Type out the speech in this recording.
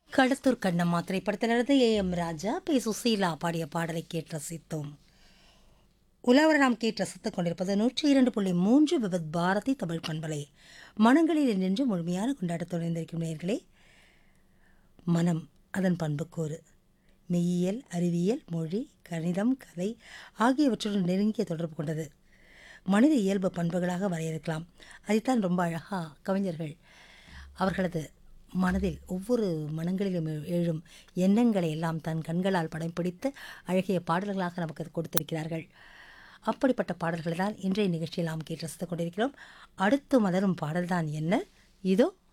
களத்தூர் கண்ணம்மா திரைப்படத்திலிருந்து A M Raja P Susheela பாடிய பாடலை கேட்டு ரசித்தோம் உலவர நாம் கேட்டு ரசித்துக் கொண்டிருப்பது நூற்றி இரண்டு புள்ளி மூன்று விபத் பாரதி தமிழ் பண்பலை மனங்களில் நின்று முழுமையான கொண்டாட்டத்தோடு இருந்திருக்கும் நேர்களே மனம் அதன் பண்புக்கூறு மெய்யியல் அறிவியல் மொழி கணிதம் கலை ஆகியவற்றுடன் நெருங்கிய தொடர்பு கொண்டது மனித இயல்பு பண்புகளாக வரையறுக்கலாம் அதைத்தான் ரொம்ப அழகாக கவிஞர்கள் அவர்களது மனதில் ஒவ்வொரு மனங்களிலும் எழு- எழும் எண்ணங்களை எல்லாம் தன் கண்களால் படம் பிடித்து அழகிய பாடல்களாக நமக்கு கொடுத்திருக்கிறார்கள் அப்படிப்பட்ட பாடல்களை தான் இன்றைய நிகழ்ச்சியில் நாம் கேட்டு ரசித்துக் கொண்டிருக்கிறோம் அடுத்து மலரும் பாடல்தான் என்ன இதோ